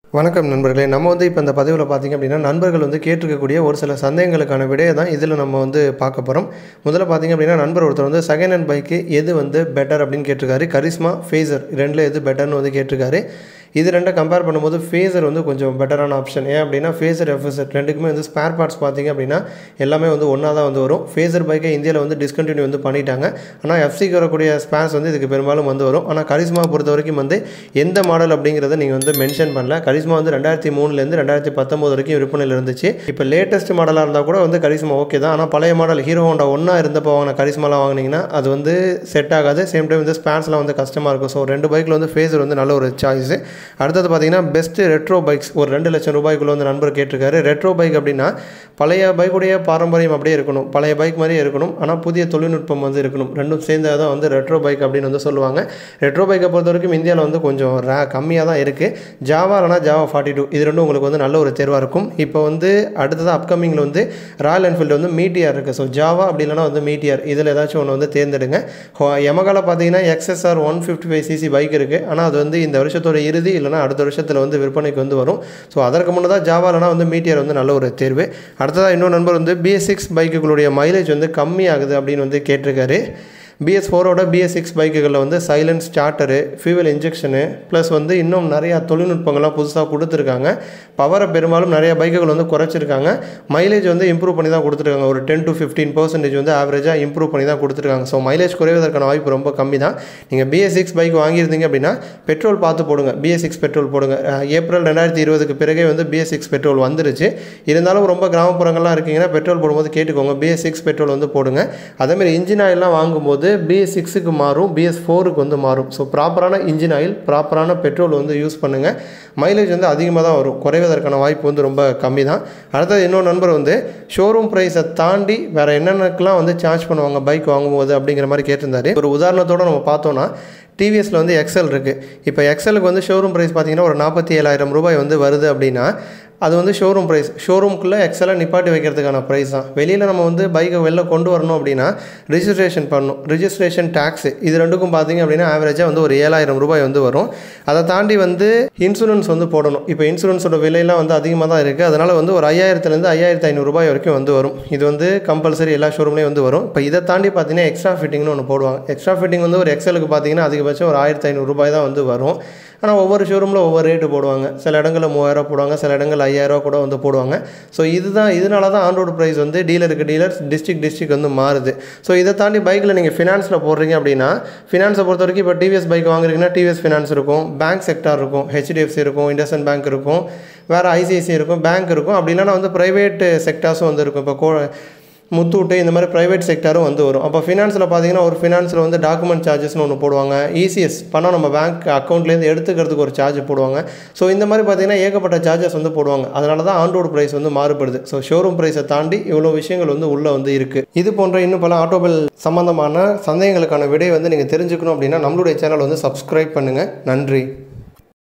வணக்கம் நண்பர்களே நம்ம வந்து இப்போ இந்த பதிவில் பார்த்திங்க அப்படின்னா நண்பர்கள் வந்து கேட்டிருக்கக்கூடிய ஒரு சில சந்தேகங்களுக்கான விடையை தான் இதில் நம்ம வந்து பார்க்க போகிறோம் முதல்ல பார்த்திங்க அப்படின்னா நண்பர் ஒருத்தர் வந்து செகண்ட் ஹேண்ட் பைக்கு எது வந்து பெட்டர் அப்படின்னு கேட்டிருக்காரு கரிஸ்மா ஃபேசர் ரெண்டில் எது பெட்டர்னு வந்து கேட்டிருக்காரு இது ரெண்டை கம்பேர் பண்ணும்போது ஃபேஸர் வந்து கொஞ்சம் பெட்டரான ஆப்ஷன் ஏன் அப்படின்னா ஃபேஸர் எஃப்எஸ்எட் ரெண்டுக்குமே வந்து ஸ்பேர் பார்ட்ஸ் பார்த்திங்க அப்படின்னா எல்லாமே வந்து ஒன்றா தான் வந்து வரும் ஃபேஸர் பைக்கை இந்தியாவில் வந்து டிஸ்கண்டினியூ வந்து பண்ணிட்டாங்க ஆனால் எஃப்சிக்கு வரக்கூடிய ஸ்பேர்ஸ் வந்து இதுக்கு பெரும்பாலும் வந்து வரும் ஆனால் கரிஸ்மா பொறுத்த வரைக்கும் வந்து எந்த மாடல் அப்படிங்கிறத நீங்கள் வந்து மென்ஷன் பண்ணல கரிஸ்மா வந்து ரெண்டாயிரத்தி மூணுலேருந்து ரெண்டாயிரத்தி பத்தொம்போது வரைக்கும் விற்பனையில் இருந்துச்சு இப்போ லேட்டஸ்ட் மாடலாக இருந்தால் கூட வந்து கரிஸ்மா ஓகே தான் ஆனால் பழைய மாடல் ஹீரோ ஹோண்டா ஒன்றா இருந்தப்போ வாங்கின கரிஸ்மாலாம் வாங்கினீங்கன்னா அது வந்து செட் ஆகாது சேம் டைம் வந்து ஸ்பேர்ஸ்லாம் வந்து கஷ்டமாக இருக்கும் ஸோ ரெண்டு பைக்கில் வந்து ஃபேஸர் வந்து நல்ல ஒரு சாய்ஸ் அடுத்தது பார்த்தீங்கன்னா பெஸ்ட்டு ரெட்ரோ பைக்ஸ் ஒரு ரெண்டு லட்சம் ரூபாய்க்குள்ள வந்து நண்பர் கேட்டிருக்காரு ரெட்ரோ பைக் அப்படின்னா பழைய பைக்குடைய பாரம்பரியம் அப்படியே இருக்கணும் பழைய பைக் மாதிரியே இருக்கணும் ஆனால் புதிய தொழில்நுட்பம் வந்து இருக்கணும் ரெண்டும் சேர்ந்தா தான் வந்து ரெட்ரோ பைக் அப்படின்னு வந்து சொல்லுவாங்க ரெட்ரோ பைக்கை பொறுத்த வரைக்கும் இந்தியாவில் வந்து கொஞ்சம் ரே கம்மியாக தான் இருக்குது ஜாவா இல்லைனா ஜாவா ஃபார்ட்டி டூ இது ரெண்டும் உங்களுக்கு வந்து நல்ல ஒரு தேர்வாக இருக்கும் இப்போ வந்து அடுத்தது அப்கமிங்கில் வந்து ராயல் என்ஃபீல்டு வந்து மீட்டியார் இருக்குது ஸோ ஜாவா அப்படி இல்லைனா வந்து மீட்டியார் இதில் ஏதாச்சும் ஒன்று வந்து தேர்ந்தெடுங்க எமகால பார்த்தீங்கன்னா XSR one fifty five cc bike இருக்குது ஆனால் அது வந்து இந்த வருஷத்தோட இறுதி இல்லைனா அடுத்த வருஷத்தில் வந்து விற்பனைக்கு வந்து வரும் ஸோ அதற்கு முன்னே தான் ஜாவாலனா வந்து மீட்டியர் வந்து நல்ல ஒரு தேர்வு அடுத்ததாக இன்னொரு நண்பர் வந்து பிஎஸ் சிக்ஸ் பைக்குகளுடைய மைலேஜ் வந்து கம்மியாகுது அப்படின்னு வந்து கேட்டிருக்காரு பிஎஸ் ஃபோரோட பிஎஸ் சிக்ஸ் பைக்குகளில் வந்து silent starter fuel injection plus வந்து இன்னும் நிறையா தொழில்நுட்பங்கள்லாம் புதுசாக கொடுத்துருக்காங்க பவரை பெரும்பாலும் நிறைய பைக்குகள் வந்து குறைச்சிருக்காங்க மைலேஜ் வந்து இம்ப்ரூவ் பண்ணி தான் கொடுத்துருக்காங்க ஒரு டென் டு ஃபிஃப்டீன் பர்சன்டேஜ் வந்து ஆவரேஜாக இம்ப்ரூவ் பண்ணி தான் கொடுத்துருக்காங்க ஸோ மைலேஜ் குறைவதற்கான வாய்ப்பு ரொம்ப கம்மி தான் நீங்கள் பிஎஸ் சிக்ஸ் பைக் வாங்கியிருந்தீங்க அப்படின்னா பெட்ரோல் பார்த்து போடுங்க பிஎஸ் சிக்ஸ் பெட்ரோல் போடுங்க ஏப்ரல் ரெண்டாயிரத்தி இருபதுக்கு பிறகே வந்து பிஎஸ் சிக்ஸ் பெட்ரோல் வந்துருச்சு இருந்தாலும் ரொம்ப கிராமப்புறங்கள்லாம் இருக்கீங்கன்னா பெட்ரோல் போடும்போது கேட்டுக்கோங்க பிஎஸ் சிக்ஸ் பெட்ரோல் வந்து போடுங்க அதேமாதிரி இன்ஜின் ஆயிலெலாம் வாங்கும்போது பிஎஸ் சிக்ஸுக்கு மாறும் பிஎஸ் ஃபோருக்கு வந்து மாறும் ஸோ ப்ராப்பரான இன்ஜின் ஆயில் ப்ராப்பரான பெட்ரோல் வந்து யூஸ் பண்ணுங்கள் மைலேஜ் வந்து அதிகமாக தான் வரும் குறைவதற்கான வாய்ப்பு வந்து ரொம்ப கம்மி தான் அடுத்தது இன்னொரு நண்பர் வந்து ஷோரூம் ப்ரைஸை தாண்டி வேறு என்னென்னக்கெலாம் வந்து சார்ஜ் பண்ணுவாங்க பைக் வாங்கும்போது அப்படிங்கிற மாதிரி கேட்டிருந்தாரு ஒரு உதாரணத்தோடு நம்ம பார்த்தோன்னா டிவிஎஸில் வந்து எக்ஸல் இருக்குது இப்போ எக்ஸலுக்கு வந்து ஷோரூம் ப்ரைஸ் பார்த்தீங்கன்னா ஒரு நாற்பத்தி ஏழாயிரம் ரூபாய் வந்து வருது அப்படின்னா அது வந்து ஷோரூம் ப்ரைஸ் ஷோரூம்குள்ளே எக்ஸலாக நிப்பாட்டி வைக்கிறதுக்கான ப்ரைஸ் தான் வெளியில் நம்ம வந்து பைக்கை வெளில கொண்டு வரணும் அப்படின்னா ரிஜிஸ்ட்ரேஷன் பண்ணணும் ரிஜிஸ்ட்ரேஷன் டேக்ஸு இது ரெண்டுக்கும் பார்த்தீங்க அப்படின்னா ஆவரேஜாக வந்து ஒரு ஏழாயிரம் ரூபாய் வந்து வரும் அதை தாண்டி வந்து இன்சூரன்ஸ் வந்து போடணும் இப்போ இன்சூரன்ஸோட விலையெல்லாம் வந்து அதிகமாக தான் இருக்குது அதனால் வந்து ஒரு ஐயாயிரத்துலேருந்து ஐயாயிரத்து ஐநூறுரூபாய் வரைக்கும் வந்து வரும் இது வந்து கம்பல்சரி எல்லா ஷோரூம்லேயும் வந்து வரும் இப்போ இதை தாண்டி பார்த்தீங்கன்னா எக்ஸ்ட்ரா ஃபிட்டிங்னு ஒன்று போடுவாங்க எக்ஸ்ட்ரா ஃபிட்டிங் வந்து ஒரு எக்ஸலுக்கு பார்த்தீங்கன்னா அதிகபட்சம் ஒரு ஆயிரத்து ஐநூறுரூபாய் தான் வந்து வரும் ஆனால் ஒவ்வொரு ஷோரூமில் ஒவ்வொரு ரேட்டு போடுவாங்க சில இடங்களில் மூவாயிரம் போடுவாங்க சில இடங்கள் ஐயாயிரரூவா கூட வந்து போடுவாங்க ஸோ இதுதான் இதனால தான் ஆன்ரோடு ப்ரைஸ் வந்து டீலருக்கு டீலர் டிஸ்ட்ரிக் டிஸ்ட்ரிக் வந்து மாறுது ஸோ இதை தாண்டி பைக்கில் நீங்கள் ஃபினான்ஸில் போடுறீங்க அப்படின்னா ஃபினான்ஸை பொறுத்த வரைக்கும் இப்போ டிவிஎஸ் பைக் வாங்குறீங்கன்னா டிவிஎஸ் ஃபினான்ஸ் இருக்கும் பேங்க் செக்டார் இருக்கும் ஹெச்டிஎஃப்சி இருக்கும் இண்டஸ்இன் பேங்க் இருக்கும் வேறு ஐசிஐசி இருக்கும் பேங்க் இருக்கும் அப்படி இல்லைனா வந்து ப்ரைவேட் செக்டார்ஸும் வந்து இருக்கும் இப்போ கோ முத்தூட்டு இந்த மாதிரி ப்ரைவேட் செக்டரும் வந்து வரும் அப்போ ஃபினான்ஸில் பார்த்தீங்கன்னா ஒரு ஃபினான்ஸில் வந்து டாக்குமெண்ட் சார்ஜஸ்னு ஒன்று போடுவாங்க இசிஎஸ் பணம் நம்ம பேங்க் அக்கௌண்ட்லேருந்து எடுத்துக்கிறதுக்கு ஒரு சார்ஜ் போடுவாங்க ஸோ இந்த மாதிரி பார்த்தீங்கன்னா ஏகப்பட்ட சார்ஜஸ் வந்து போடுவாங்க அதனால தான் ஆன்ரோடு ப்ரைஸ் வந்து மாறுபடுது ஸோ ஷோரூம் ப்ரைஸை தாண்டி இவ்வளோ விஷயங்கள் வந்து உள்ளே வந்து இருக்குது இது போன்ற இன்னும் பல ஆட்டோபில் சம்மந்தமான சந்தேகங்களுக்கான விடை வந்து நீங்கள் தெரிஞ்சுக்கணும் அப்படின்னா நம்மளுடைய சேனல் வந்து சப்ஸ்கிரைப் பண்ணுங்கள் நன்றி